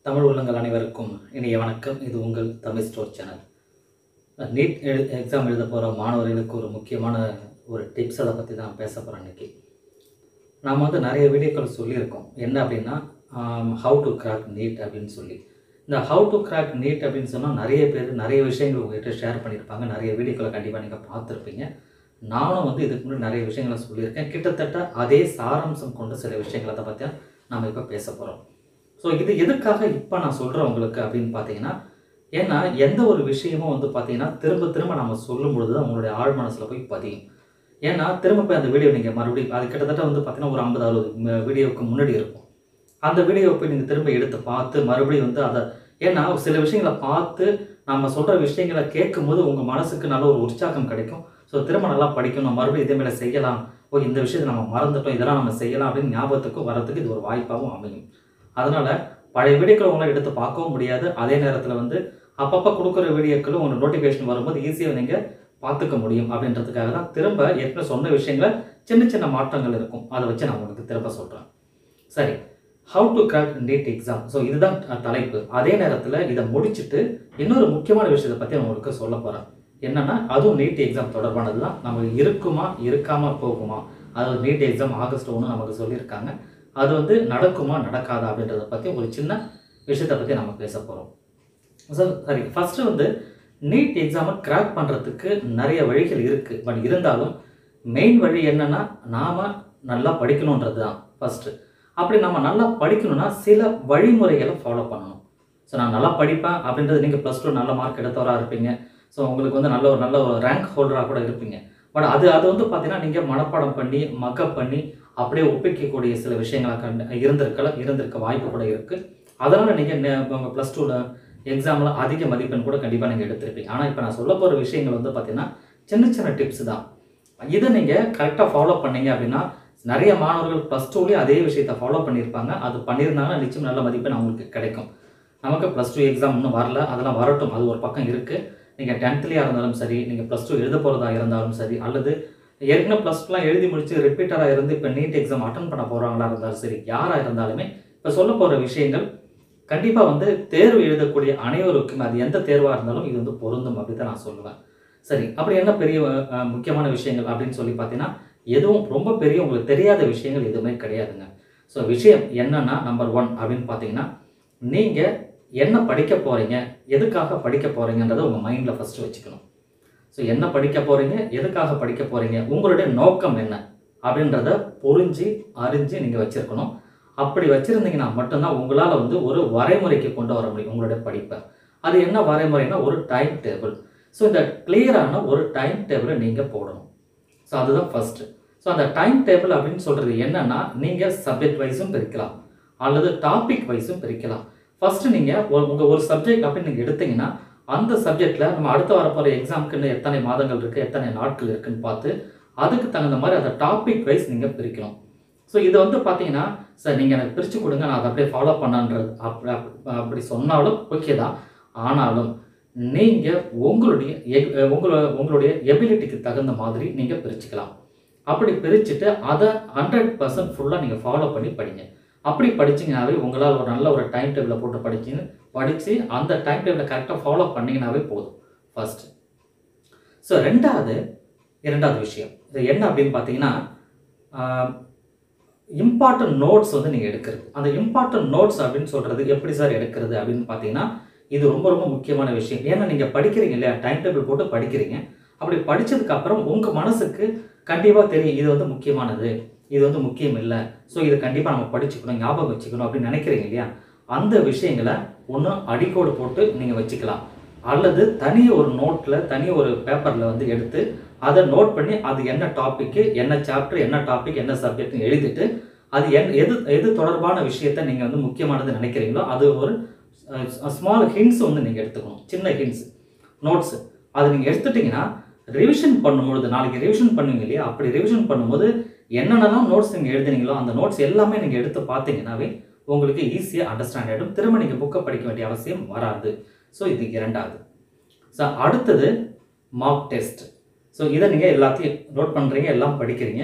தமிழ் உள்ளங்கள் அனைவருக்கும் இனிய வணக்கம் இது உங்கள் தமிழ் ஸ்டோர் சேனல் நீட் எழு எக்ஸாம் எழுத போகிற மாணவர்களுக்கு ஒரு முக்கியமான ஒரு டிப்ஸ் அதை பற்றி தான் பேச போகிறேன் இன்னைக்கு நாம் வந்து நிறைய வீடியோக்கள் சொல்லியிருக்கோம் என்ன அப்படின்னா ஹவு டு கிராக் நீட் அப்படின்னு சொல்லி இந்த ஹவு டு கிராக் நீட் அப்படின்னு சொன்னால் நிறைய பேர் நிறைய விஷயங்கள் உங்ககிட்ட ஷேர் பண்ணியிருப்பாங்க நிறைய வீடியோக்களை கண்டிப்பாக நீங்கள் பார்த்துருப்பீங்க நானும் வந்து இதுக்கு முன்னாடி நிறைய விஷயங்களை சொல்லியிருக்கேன் கிட்டத்தட்ட அதே சாராம்சம் கொண்ட சில விஷயங்களை அதை பற்றி நாம் இப்போ பேச போகிறோம் ஸோ இது எதுக்காக இப்போ நான் சொல்கிறேன் உங்களுக்கு அப்படின்னு பார்த்தீங்கன்னா ஏன்னா எந்த ஒரு விஷயமும் வந்து பார்த்தீங்கன்னா திரும்ப திரும்ப நம்ம சொல்லும் பொழுது தான் உங்களுடைய ஆழ் மனசில் போய் பதியும் ஏன்னா திரும்ப போய் அந்த வீடியோ நீங்கள் மறுபடியும் அது கிட்டத்தட்ட வந்து பார்த்தீங்கன்னா ஒரு ஐம்பது அறுபது வீடியோவுக்கு முன்னாடி இருக்கும் அந்த வீடியோவை போய் நீங்கள் திரும்ப எடுத்து பார்த்து மறுபடியும் வந்து அதை ஏன்னா சில விஷயங்களை பார்த்து நம்ம சொல்கிற விஷயங்களை கேட்கும்போது உங்கள் மனசுக்கு நல்ல ஒரு உற்சாகம் கிடைக்கும் ஸோ திரும்ப நல்லா படிக்கணும் மறுபடியும் இதே மேலே செய்யலாம் ஓ இந்த விஷயத்தை நம்ம மறந்துட்டோம் இதெல்லாம் நம்ம செய்யலாம் அப்படின்னு ஞாபகத்துக்கும் வரத்துக்கு இது ஒரு வாய்ப்பாகவும் அமையும் அதனால் பழைய வீடியோக்களை உங்களால் எடுத்து பார்க்கவும் முடியாது அதே நேரத்தில் வந்து அப்பப்போ கொடுக்குற வீடியோக்களும் உங்களுக்கு நோட்டிஃபிகேஷன் வரும்போது ஈஸியாக நீங்கள் பார்த்துக்க முடியும் அப்படின்றதுக்காக தான் திரும்ப ஏற்கனவே சொன்ன விஷயங்களை சின்ன சின்ன மாற்றங்கள் இருக்கும் அதை வச்சு நான் உங்களுக்கு திரும்ப சொல்கிறேன் சரி how to crack NEET exam so இதுதான் த- தலைப்பு அதே நேரத்தில் இதை முடிச்சுட்டு இன்னொரு முக்கியமான விஷயத்தை பற்றி நான் உங்களுக்கு சொல்ல போகிறேன் என்னன்னா அதுவும் நீட் எக்ஸாம் தொடர்பானது தான் நமக்கு இருக்குமா இருக்காம போகுமா அதாவது நீட் எக்ஸாம் ஆகஸ்ட் ஒன்று நமக்கு சொல்லியிருக்காங்க அது வந்து நடக்குமா நடக்காதா அப்படின்றத பற்றி ஒரு சின்ன விஷயத்தை பற்றி நம்ம பேச போகிறோம் ஸோ சரி ஃபஸ்ட்டு வந்து நீட் எக்ஸாமை கிராக் பண்ணுறதுக்கு நிறைய வழிகள் இருக்குது பட் இருந்தாலும் மெயின் வழி என்னன்னா நாம் நல்லா படிக்கணுன்றது தான் ஃபஸ்ட்டு அப்படி நம்ம நல்லா படிக்கணும்னா சில வழிமுறைகளை ஃபாலோ பண்ணணும் ஸோ நான் நல்லா படிப்பேன் அப்படின்றது நீங்கள் ப்ளஸ் டூ நல்ல மார்க் எடுத்தவராக இருப்பீங்க ஸோ உங்களுக்கு வந்து நல்ல ஒரு நல்ல ஒரு ரேங்க் ஹோல்டராக கூட இருப்பீங்க பட் அது அது வந்து பார்த்தீங்கன்னா நீங்கள் மனப்பாடம் பண்ணி மக்கப் பண்ணி அப்படியே ஒப்பிக்கக்கூடிய சில விஷயங்களாக கண்டு இருந்திருக்கலாம் இருந்திருக்க வாய்ப்பு கூட இருக்குது அதனால் நீங்கள் உங்கள் ப்ளஸ் டூவில் எக்ஸாமில் அதிக மதிப்பெண் கூட கண்டிப்பாக நீங்கள் எடுத்திருப்பீங்க ஆனால் இப்போ நான் சொல்ல போகிற விஷயங்கள் வந்து பார்த்தீங்கன்னா சின்ன சின்ன டிப்ஸ் தான் இதை நீங்கள் கரெக்டாக ஃபாலோ பண்ணீங்க அப்படின்னா நிறைய மாணவர்கள் ப்ளஸ் டூலேயே அதே விஷயத்தை ஃபாலோ பண்ணியிருப்பாங்க அது பண்ணியிருந்தாங்கன்னா நிச்சயம் நல்ல மதிப்பெண் அவங்களுக்கு கிடைக்கும் நமக்கு ப்ளஸ் டூ எக்ஸாம் இன்னும் வரல அதெல்லாம் வரட்டும் அது ஒரு பக்கம் இருக்குது நீங்கள் டென்த்லேயாக இருந்தாலும் சரி நீங்கள் ப்ளஸ் டூ எழுத போகிறதா இருந்தாலும் சரி அல்லது ஏற்கனவே ப்ளஸ் டூலாம் எழுதி முடிச்சு ரிப்பீட்டராக இருந்து இப்போ நீட் எக்ஸாம் அட்டன் பண்ண போகிறவங்களா இருந்தாலும் சரி யாராக இருந்தாலுமே இப்போ சொல்ல போகிற விஷயங்கள் கண்டிப்பாக வந்து தேர்வு எழுதக்கூடிய அனைவருக்கும் அது எந்த தேர்வாக இருந்தாலும் இது வந்து பொருந்தும் அப்படி தான் நான் சொல்லுவேன் சரி அப்படி என்ன பெரிய அஹ், முக்கியமான விஷயங்கள் அப்படின்னு சொல்லி பார்த்தீங்கன்னா எதுவும் ரொம்ப பெரிய உங்களுக்கு தெரியாத விஷயங்கள் எதுவுமே கிடையாதுங்க ஸோ விஷயம் என்னன்னா நம்பர் ஒன் அப்படின்னு பார்த்தீங்கன்னா நீங்கள் என்ன படிக்க போகிறீங்க எதுக்காக படிக்க போகிறீங்கன்றதை உங்கள் மைண்டில் ஃபஸ்ட்டு வச்சுக்கணும் ஸோ என்ன படிக்க போகிறீங்க எதுக்காக படிக்க போகிறீங்க உங்களுடைய நோக்கம் என்ன அப்படின்றத புரிஞ்சு அறிஞ்சு நீங்கள் வச்சுருக்கணும் அப்படி வச்சுருந்தீங்கன்னா மட்டும்தான் உங்களால் வந்து ஒரு வரைமுறைக்கு கொண்டு வர முடியும் உங்களுடைய படிப்பை அது என்ன வரைமுறைனா ஒரு டைம் டேபிள் ஸோ இந்த கிளியரான ஒரு டைம் டேபிளை நீங்கள் போடணும் ஸோ அதுதான் ஃபஸ்ட்டு ஸோ அந்த டைம் டேபிள் அப்படின்னு சொல்கிறது என்னன்னா நீங்கள் சப்ஜெக்ட் வைஸும் பிரிக்கலாம் அல்லது டாபிக் வைஸும் பிரிக்கலாம் ஃபஸ்ட்டு நீங்கள் உங்கள் ஒரு சப்ஜெக்ட் அப்படின்னு நீங்கள் எடுத்தீங்கன்னா அந்த சப்ஜெக்டில் நம்ம அடுத்து வரப்போகிற எக்ஸாமுக்கு இன்னும் எத்தனை மாதங்கள் இருக்குது எத்தனை நாட்கள் இருக்குன்னு பார்த்து அதுக்கு தகுந்த மாதிரி அந்த டாபிக் வைஸ் நீங்கள் பிரிக்கணும் ஸோ இதை வந்து பார்த்தீங்கன்னா சார் நீங்கள் எனக்கு பிரித்து கொடுங்க நான் அதை அப்படியே ஃபாலோ பண்ணன்றது அப்படி அப்படி சொன்னாலும் ஓகே தான் ஆனாலும் நீங்கள் உங்களுடைய எ- உங்களோட உங்களுடைய எபிலிட்டிக்கு தகுந்த மாதிரி நீங்கள் பிரிச்சுக்கலாம் அப்படி பிரிச்சுட்டு அதை ஹண்ட்ரட் பர்சன்ட் ஃபுல்லாக நீங்கள் ஃபாலோ பண்ணி படிங்க அப்படி படிச்சீங்கனாவே உங்களால் ஒரு நல்ல ஒரு டைம் டேபிளை போட்டு படிச்சின்னு படித்து அந்த டைம் டேபிளை கரெக்டாக ஃபாலோ பண்ணீங்கனாவே போதும் ஃபர்ஸ்ட் ஸோ ரெண்டாவது இரண்டாவது விஷயம் இது என்ன அப்படின்னு பார்த்தீங்கன்னா இம்பார்ட்டன்ட் நோட்ஸ் வந்து நீங்கள் எடுக்கிறது அந்த இம்பார்ட்டன்ட் நோட்ஸ் அப்படின்னு சொல்கிறது எப்படி சார் எடுக்கிறது அப்படின்னு பார்த்தீங்கன்னா இது ரொம்ப ரொம்ப முக்கியமான விஷயம் ஏன்னா நீங்கள் படிக்கிறீங்க இல்லையா டைம் டேபிள் போட்டு படிக்கிறீங்க அப்படி படிச்சதுக்கு அப்புறம் உங்கள் மனசுக்கு கண்டிப்பாக தெரியும் இது வந்து முக்கியமானது இது வந்து முக்கியம் இல்லை ஸோ இதை கண்டிப்பாக நம்ம படிச்சுக்கணும் ஞாபகம் வச்சுக்கணும் அப்படின்னு நினைக்கிறீங்க இல்லையா அந்த விஷயங்களை ஒன்று அடிக்கோடு போட்டு நீங்கள் வச்சுக்கலாம் அல்லது தனி ஒரு நோட்டில் தனி ஒரு பேப்பரில் வந்து எடுத்து அதை நோட் பண்ணி அது என்ன டாப்பிக்கு என்ன சாப்டர் என்ன டாபிக் என்ன சப்ஜெக்ட்னு எழுதிட்டு அது என் எது எது தொடர்பான விஷயத்தை நீங்கள் வந்து முக்கியமானது நினைக்கிறீங்களோ அது ஒரு ஸ்மால் ஹிண்ட்ஸ் வந்து நீங்கள் எடுத்துக்கணும் சின்ன ஹிண்ட்ஸ் நோட்ஸ் அது நீங்கள் எடுத்துட்டிங்கன்னா ரிவிஷன் பண்ணும்பொழுது நாளைக்கு ரிவிஷன் பண்ணுவீங்க இல்லையா அப்படி ரிவிஷன் பண்ணும்போது என்னென்னலாம் நோட்ஸ் நீங்கள் எழுதுனீங்களோ அந்த நோட்ஸ் எல்லாமே நீங்கள் எடுத்து பார்த்தீங்கன்னாவே உங்களுக்கு ஈஸியாக அண்டர்ஸ்டாண்ட் ஆகிடும் திரும்ப நீங்கள் புக்கை படிக்க வேண்டிய அவசியம் வராது ஸோ இது இரண்டாவது ஸோ அடுத்தது மார்க் டெஸ்ட் ஸோ இதை நீங்கள் எல்லாத்தையும் நோட் பண்ணுறீங்க எல்லாம் படிக்கிறீங்க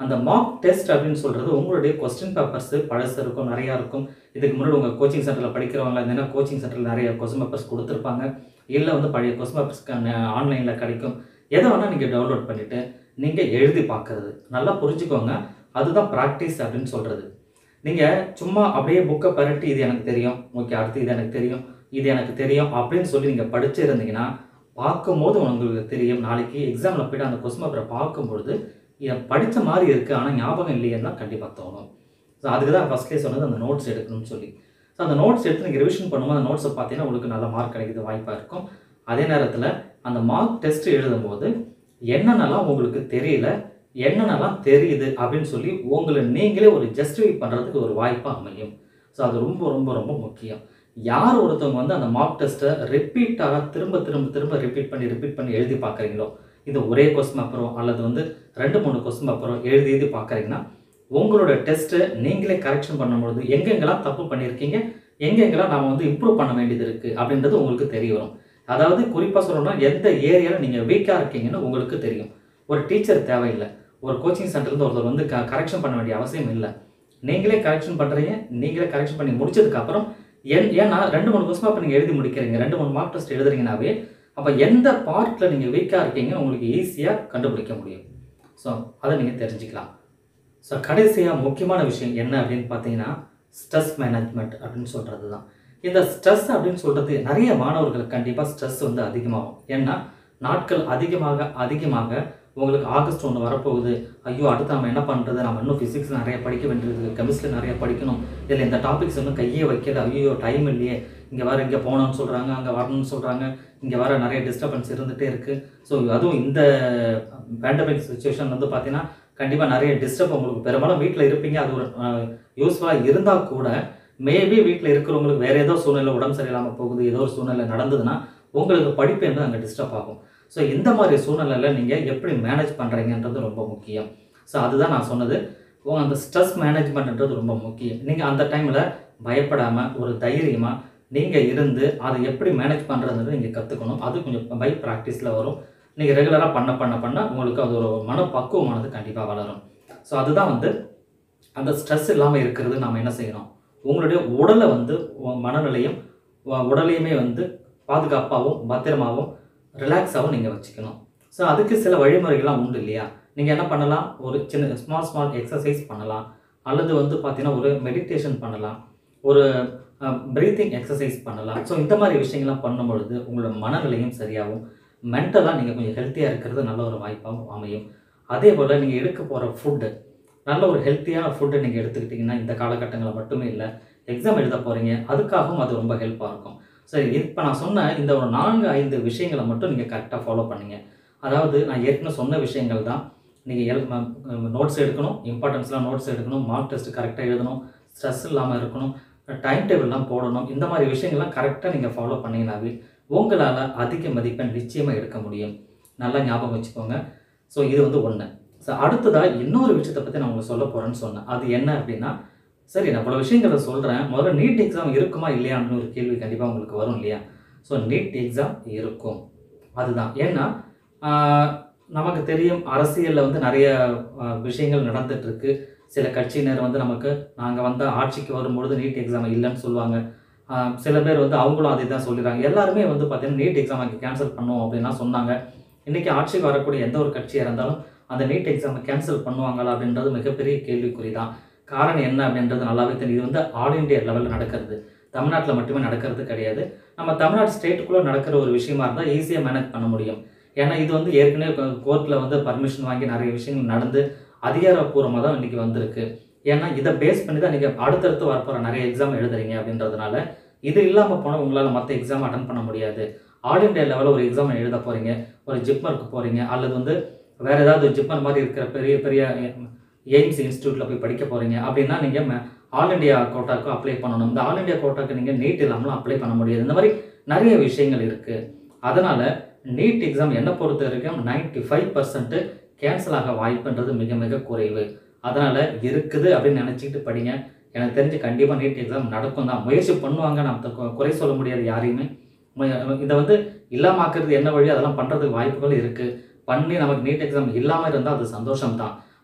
அந்த மார்க் டெஸ்ட் அப்படின்னு சொல்கிறது உங்களுடைய கொஸ்டின் பேப்பர்ஸ் பழசு இருக்கும் நிறையா இருக்கும் இதுக்கு முன்னாடி உங்கள் கோச்சிங் சென்டரில் படிக்கிறவங்க இருந்தீங்கன்னா கோச்சிங் சென்டரில் நிறைய கொஸ்டின் பேப்பர்ஸ் கொடுத்துருப்பாங்க இல்லை வந்து பழைய கொஸ்டின் பேப்பர்ஸ் ஆன்லைனில் கிடைக்கும் எதை வேணால் நீங்கள் டவுன்லோட் பண்ணிவிட்டு நீங்கள் எழுதி பார்க்கறது நல்லா புரிஞ்சுக்கோங்க அதுதான் ப்ராக்டிஸ் அப்படின்னு சொல்கிறது நீங்கள் சும்மா அப்படியே புக்கை பரட்டி இது எனக்கு தெரியும் ஓகே அடுத்து இது எனக்கு தெரியும் இது எனக்கு தெரியும் அப்படின்னு சொல்லி நீங்கள் படிச்சிருந்தீங்கன்னா பார்க்கும்போது உங்களுக்கு தெரியும் நாளைக்கு எக்ஸாமில் போய்ட்டு அந்த கொஸ்டின் பேப்பரை பார்க்கும்பொழுது இதை படித்த மாதிரி இருக்குது ஆனால் ஞாபகம் இல்லையேன்னு தான் கண்டிப்பாக தோணும் ஸோ அதுக்கு தான் ஃபஸ்ட்லேயே சொன்னது அந்த நோட்ஸ் எடுக்கணும்னு சொல்லி ஸோ அந்த நோட்ஸ் எடுத்து நீங்கள் ரிவிஷன் பண்ணும்போது அந்த நோட்ஸை பார்த்தீங்கன்னா உங்களுக்கு நல்ல மார்க் கிடைக்குது வாய்ப்பாக இருக்கும் அதே நேரத்தில் அந்த மார்க் டெஸ்ட் எழுதும்போது என்னென்னலாம் உங்களுக்கு தெரியல என்னென்னலாம் தெரியுது அப்படின்னு சொல்லி உங்களை நீங்களே ஒரு ஜஸ்டிஃபை பண்ணுறதுக்கு ஒரு வாய்ப்பாக அமையும் ஸோ அது ரொம்ப ரொம்ப ரொம்ப முக்கியம் யார் ஒருத்தவங்க வந்து அந்த மார்க் டெஸ்ட்டை ரிப்பீட்டாக திரும்ப திரும்ப திரும்ப ரிப்பீட் பண்ணி ரிப்பீட் பண்ணி எழுதி பார்க்குறீங்களோ இது ஒரே கொஸ்டின் பேப்பரோ அல்லது வந்து ரெண்டு மூணு கொஸ்டின் பேப்பரோ எழுதி எழுதி பார்க்குறீங்கன்னா உங்களோட டெஸ்ட்டை நீங்களே கரெக்ஷன் பண்ணும்பொழுது எங்கெங்கெல்லாம் தப்பு பண்ணியிருக்கீங்க எங்கெங்கெல்லாம் நாம் வந்து இம்ப்ரூவ் பண்ண வேண்டியது இருக்குது அப்படின்றது உங்களுக்கு தெரிய வரும் அதாவது குறிப்பாக சொல்லணும்னா எந்த ஏரியாவில் நீங்கள் வீக்காக இருக்கீங்கன்னு உங்களுக்கு தெரியும் ஒரு டீச்சர் தேவையில்லை ஒரு கோச்சிங் சென்டர்லேருந்து ஒருத்தர் வந்து க கரெக்ஷன் பண்ண வேண்டிய அவசியம் இல்லை நீங்களே கரெக்ஷன் பண்ணுறீங்க நீங்களே கரெக்ஷன் பண்ணி முடிச்சதுக்கப்புறம் ஏன் ஏன்னா ரெண்டு மூணு கொஸ்டின் பேப்பர் நீங்கள் எழுதி முடிக்கிறீங்க ரெண்டு மூணு மார்க் டெஸ்ட் எழுதுறீங்கனாவே அப்போ எந்த பார்ட்டில் நீங்கள் வீக்காக இருக்கீங்க உங்களுக்கு ஈஸியாக கண்டுபிடிக்க முடியும் ஸோ அதை நீங்கள் தெரிஞ்சுக்கலாம் ஸோ கடைசியாக முக்கியமான விஷயம் என்ன அப்படின்னு பார்த்தீங்கன்னா ஸ்ட்ரெஸ் மேனேஜ்மெண்ட் அப்படின்னு சொல்கிறது தான் இந்த ஸ்ட்ரெஸ் அப்படின்னு சொல்கிறது நிறைய மாணவர்களுக்கு கண்டிப்பாக ஸ்ட்ரெஸ் வந்து அதிகமாகும் ஏன்னா நாட்கள் அதிகமாக அதிகமாக உங்களுக்கு ஆகஸ்ட் ஒன்று வரப்போகுது ஐயோ அடுத்து நம்ம என்ன பண்ணுறது நம்ம இன்னும் ஃபிசிக்ஸ் நிறைய படிக்க வேண்டியது கெமிஸ்ட்ரி நிறைய படிக்கணும் இதில் இந்த டாபிக்ஸ் இன்னும் கையே வைக்கல ஐயோ டைம் இல்லையே இங்கே வர இங்கே போகணும்னு சொல்கிறாங்க அங்கே வரணும்னு சொல்கிறாங்க இங்கே வர நிறைய டிஸ்டர்பன்ஸ் இருந்துகிட்டே இருக்குது ஸோ அதுவும் இந்த பேண்டமிக் சுச்சுவேஷன் வந்து பார்த்தீங்கன்னா கண்டிப்பாக நிறைய டிஸ்டர்ப் உங்களுக்கு பெரும்பாலும் வீட்டில் இருப்பீங்க அது ஒரு யூஸ்ஃபுல்லாக இருந்தால் கூட மேபி வீட்டில் இருக்கிறவங்களுக்கு வேறு ஏதோ சூழ்நிலை உடம்பு சரியில்லாமல் போகுது ஏதோ ஒரு சூழ்நிலை நடந்ததுன்னா உங்களுக்கு படிப்பு என்பது அங்கே டிஸ்டர்ப் ஆகும் ஸோ இந்த மாதிரி சூழ்நிலையில் நீங்கள் எப்படி மேனேஜ் பண்ணுறீங்கன்றது ரொம்ப முக்கியம் ஸோ அதுதான் நான் சொன்னது உங்க அந்த ஸ்ட்ரெஸ் மேனேஜ்மெண்ட்ன்றது ரொம்ப முக்கியம் நீங்கள் அந்த டைமில் பயப்படாமல் ஒரு தைரியமாக நீங்கள் இருந்து அதை எப்படி மேனேஜ் பண்ணுறதுன்றது நீங்கள் கற்றுக்கணும் அது கொஞ்சம் பை ப்ராக்டிஸில் வரும் நீங்கள் ரெகுலராக பண்ண பண்ண பண்ண உங்களுக்கு அது ஒரு மனப்பக்குவமானது கண்டிப்பாக வளரும் ஸோ அதுதான் வந்து அந்த ஸ்ட்ரெஸ் இல்லாமல் இருக்கிறது நாம் என்ன செய்யணும் உங்களுடைய உடலை வந்து உ- மனநிலையும் உ- உடலையுமே வந்து பாதுகாப்பாகவும் பத்திரமாகவும் ரிலாக்ஸாகவும் நீங்கள் வச்சுக்கணும் ஸோ அதுக்கு சில வழிமுறைகள்லாம் உண்டு இல்லையா நீங்கள் என்ன பண்ணலாம் ஒரு சின்ன ஸ்மால் ஸ்மால் எக்ஸசைஸ் பண்ணலாம் அல்லது வந்து பார்த்தீங்கன்னா ஒரு மெடிடேஷன் பண்ணலாம் ஒரு ப்ரீத்திங் எக்ஸசைஸ் பண்ணலாம் ஸோ இந்த மாதிரி விஷயங்கள்லாம் பண்ணும் பொழுது உங்களோட மனநிலையும் சரியாகும் மென்டலாக நீங்கள் கொஞ்சம் ஹெல்த்தியாக இருக்கிறது நல்ல ஒரு வாய்ப்பாகவும் அமையும் அதே போல் நீங்கள் எடுக்க போகிற ஃபுட்டு நல்ல ஒரு ஹெல்த்தியான ஃபுட்டை நீங்கள் எடுத்துக்கிட்டிங்கன்னா இந்த காலகட்டங்களில் மட்டுமே இல்லை எக்ஸாம் எழுத போகிறீங்க அதுக்காகவும் அது ரொம்ப ஹெல்ப்பாக இருக்கும் சரி இப்போ நான் சொன்ன இந்த ஒரு நான்கு ஐந்து விஷயங்களை மட்டும் நீங்கள் கரெக்டாக ஃபாலோ பண்ணீங்க அதாவது நான் ஏற்கனவே சொன்ன விஷயங்கள் தான் நீங்கள் எல் நோட்ஸ் எடுக்கணும் இம்பார்ட்டன்ஸ்லாம் நோட்ஸ் எடுக்கணும் மார்க் டெஸ்ட் கரெக்டாக எழுதணும் ஸ்ட்ரெஸ் இல்லாமல் இருக்கணும் டைம் டேபிள்லாம் போடணும் இந்த மாதிரி விஷயங்கள்லாம் கரெக்டாக நீங்கள் ஃபாலோ பண்ணீங்கன்னாவே உங்களால் அதிக மதிப்பெண் நிச்சயமாக எடுக்க முடியும் நல்லா ஞாபகம் வச்சுக்கோங்க ஸோ இது வந்து ஒன்று ஸோ அடுத்ததாக இன்னொரு விஷயத்தை பற்றி நான் உங்களுக்கு சொல்ல போகிறேன்னு சொன்னேன் அது என்ன அப்படின்னா சரி நான் பல விஷயங்களை சொல்கிறேன் முதல்ல நீட் எக்ஸாம் இருக்குமா இல்லையான்னு ஒரு கேள்வி கண்டிப்பாக உங்களுக்கு வரும் இல்லையா ஸோ நீட் எக்ஸாம் இருக்கும் அதுதான் ஏன்னா ஆஹ், நமக்கு தெரியும் அரசியலில் வந்து நிறைய ஆஹ், விஷயங்கள் நடந்துட்டு இருக்கு சில கட்சியினர் வந்து நமக்கு நாங்கள் வந்து ஆட்சிக்கு வரும்பொழுது நீட் எக்ஸாம் இல்லைன்னு சொல்லுவாங்க ஆஹ், சில பேர் வந்து அவங்களும் அதை தான் சொல்லிடுறாங்க எல்லாருமே வந்து பார்த்தீங்கன்னா நீட் எக்ஸாமை கேன்சல் பண்ணுவோம் அப்படின்லாம் சொன்னாங்க இன்றைக்கி ஆட்சிக்கு வரக்கூடிய எந்த ஒரு கட்சியாக இருந்தாலும் அந்த நீட் எக்ஸாமை கேன்சல் பண்ணுவாங்களா அப்படின்றது மிகப்பெரிய கேள்விக்குறி தான் காரணம் என்ன அப்படின்றது நல்லாவே தெரியும் இது வந்து ஆல் இண்டியா லெவலில் நடக்கிறது தமிழ்நாட்டில் மட்டுமே நடக்கிறது கிடையாது நம்ம தமிழ்நாடு ஸ்டேட்டுக்குள்ளே நடக்கிற ஒரு விஷயமா இருந்தால் ஈஸியாக மேனேஜ் பண்ண முடியும் ஏன்னா இது வந்து ஏற்கனவே கோர்ட்டில் வந்து பர்மிஷன் வாங்கி நிறைய விஷயங்கள் நடந்து அதிகாரப்பூர்வமாக தான் இன்றைக்கி வந்திருக்கு ஏன்னா இதை பேஸ் பண்ணி தான் நீங்கள் அடுத்தடுத்து வரப்போகிற நிறைய எக்ஸாம் எழுதுறீங்க அப்படின்றதுனால இது இல்லாமல் போனால் உங்களால் மற்ற எக்ஸாம் அட்டன் பண்ண முடியாது ஆல் இண்டியா லெவலில் ஒரு எக்ஸாம் எழுத போகிறீங்க ஒரு ஜிப்மருக்கு போகிறீங்க அல்லது வந்து வேறு ஏதாவது ஜிப்மர் மாதிரி இருக்கிற பெரிய பெரிய எய்ம்ஸ் இன்ஸ்டியூட்டில் போய் படிக்க போகிறீங்க அப்படின்னா நீங்கள் ஆல் இண்டியா கோட்டாக்கு அப்ளை பண்ணணும் இந்த ஆல் இண்டியா கோட்டாக்கு நீங்கள் நீட் இல்லாமலும் அப்ளை பண்ண முடியாது இந்த மாதிரி நிறைய விஷயங்கள் இருக்குது அதனால் நீட் எக்ஸாம் என்னை பொறுத்த வரைக்கும் நைன்டி ஃபைவ் பர்சன்ட்டு கேன்சல் ஆக வாய்ப்புன்றது மிக மிக குறைவு அதனால் இருக்குது அப்படின்னு நினச்சிக்கிட்டு படிங்க எனக்கு தெரிஞ்சு கண்டிப்பாக நீட் எக்ஸாம் நடக்கும் தான் முயற்சி பண்ணுவாங்க நம்ம கு- குறை சொல்ல முடியாது யாரையுமே மு- இதை வந்து இல்லாமாக்குறது என்ன வழி அதெல்லாம் பண்ணுறதுக்கு வாய்ப்புகள் இருக்குது பண்ணி நமக்கு நீட் எக்ஸாம் இல்லாமல் இருந்தால் அது சந்தோஷம் தான்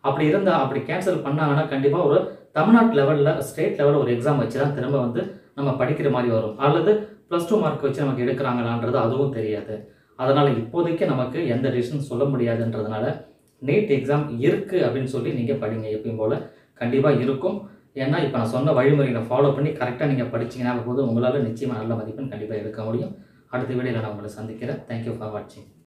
அப்படி இருந்தால் அப்படி கேன்சல் பண்ணாங்கன்னா கண்டிப்பாக ஒரு தமிழ்நாட்டு லெவலில் ஸ்டேட் லெவலில் ஒரு எக்ஸாம் வச்சு தான் திரும்ப வந்து நம்ம படிக்கிற மாதிரி வரும் அல்லது ப்ளஸ் டூ மார்க் வச்சு நமக்கு எடுக்கிறாங்களான்றது அதுவும் தெரியாது அதனால் இப்போதைக்கு நமக்கு எந்த டிசிஷன் சொல்ல முடியாதுன்றதுனால நீட் எக்ஸாம் இருக்குது அப்படின்னு சொல்லி நீங்கள் படிங்க எப்பயும் போல் கண்டிப்பாக இருக்கும் ஏன்னா இப்போ நான் சொன்ன வழிமுறைகளை ஃபாலோ பண்ணி கரெக்டாக நீங்கள் படிச்சீங்கன்னா போது உங்களால் நிச்சயமாக நல்ல மதிப்பெண் கண்டிப்பாக எடுக்க முடியும் அடுத்த வீடியோவில் நான் உங்களை சந்திக்கிறேன் தேங்க்யூ ஃபார் வாட்சிங்